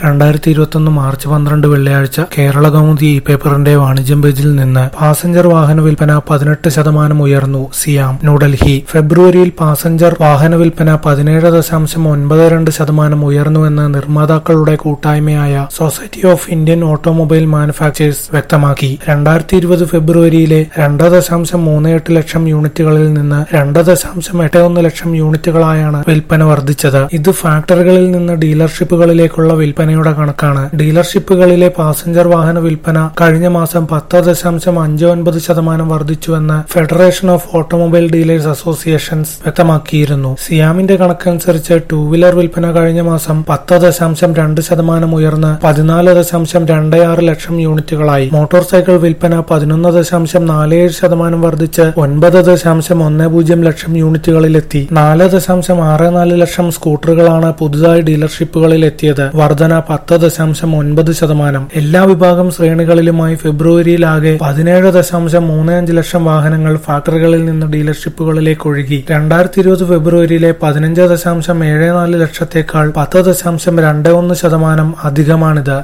രണ്ടായിരത്തി ഇരുപത്തൊന്ന് മാർച്ച് പന്ത്രണ്ട് വെള്ളിയാഴ്ച കേരള കൗമുദി ഇ പേപ്പറിന്റെ വാണിജ്യം പേജിൽ നിന്ന് പാസഞ്ചർ വാഹന വിൽപ്പന പതിനെട്ട് ശതമാനം ഉയർന്നു സിയാം ന്യൂഡൽഹി ഫെബ്രുവരിയിൽ പാസഞ്ചർ വാഹന വിൽപ്പന പതിനേഴ് ദശാംശം ഒൻപത് രണ്ട് ശതമാനം ഉയർന്നുവെന്ന് നിർമ്മാതാക്കളുടെ കൂട്ടായ്മയായ society of Indian automobile manufacturers വ്യക്തമാക്കി രണ്ടായിരത്തി ഇരുപത് ഫെബ്രുവരിയിലെ രണ്ട് ദശാംശം മൂന്ന് എട്ട് ലക്ഷം യൂണിറ്റുകളിൽ നിന്ന് രണ്ട് ദശാംശം എട്ട് ഒന്ന് ലക്ഷം യൂണിറ്റുകളായാണ് വിൽപ്പന വർദ്ധിച്ചത് ഇത് ഫാക്ടറികളിൽ നിന്ന് ഡീലർഷിപ്പുകളിലേക്കുള്ള വിൽപ്പനയുടെ കണക്കാണ് ഡീലർഷിപ്പുകളിലെ പാസഞ്ചർ വാഹന വിൽപ്പന കഴിഞ്ഞ മാസം പത്ത് ദശാംശം അഞ്ച് ഒൻപത് ശതമാനം വർദ്ധിച്ചുവെന്ന് federation of automobile dealers associations വ്യക്തമാക്കിയിരുന്നു സിയാമിന്റെ കണക്കനുസരിച്ച് ടൂ വീലർ വിൽപ്പന കഴിഞ്ഞ മാസം പത്ത് ദശാംശം രണ്ട് ശതമാനം ഉയർന്ന് പതിനാല് ദശാംശം രണ്ട് ആറ് ലക്ഷം യൂണിറ്റുകളായി മോട്ടോർ സൈക്കിൾ വിൽപ്പന പതിനൊന്ന് ദശാംശം നാല് ഏഴ് ശതമാനം വർദ്ധിച്ച് ഒൻപത് ദശാംശം ഒന്ന് പൂജ്യം ലക്ഷം യൂണിറ്റുകളിലെത്തി നാല് ദശാംശം ആറ് നാല് ലക്ഷം സ്കൂട്ടറുകളാണ് പുതുതായി ഡീലർഷിപ്പുകളിൽ എത്തിയത് വർധന പത്ത് ദശാംശം ഒൻപത് ശതമാനം എല്ലാ വിഭാഗം ശ്രേണികളിലുമായി ഫെബ്രുവരിയിലാകെ പതിനേഴ് ദശാംശം മൂന്ന് അഞ്ച് ലക്ഷം വാഹനങ്ങൾ ഫാക്ടറികളിൽ നിന്ന് ഡീലർഷിപ്പുകളിലേക്ക് ഒഴുകി രണ്ടായിരത്തി ഇരുപത് ഫെബ്രുവരിയിലെ പതിനഞ്ച് ദശാംശം ഏഴ് നാല് ലക്ഷത്തേക്കാൾ പത്ത് ദശാംശം രണ്ട് ഒന്ന് ശതമാനം അധികമാണിത്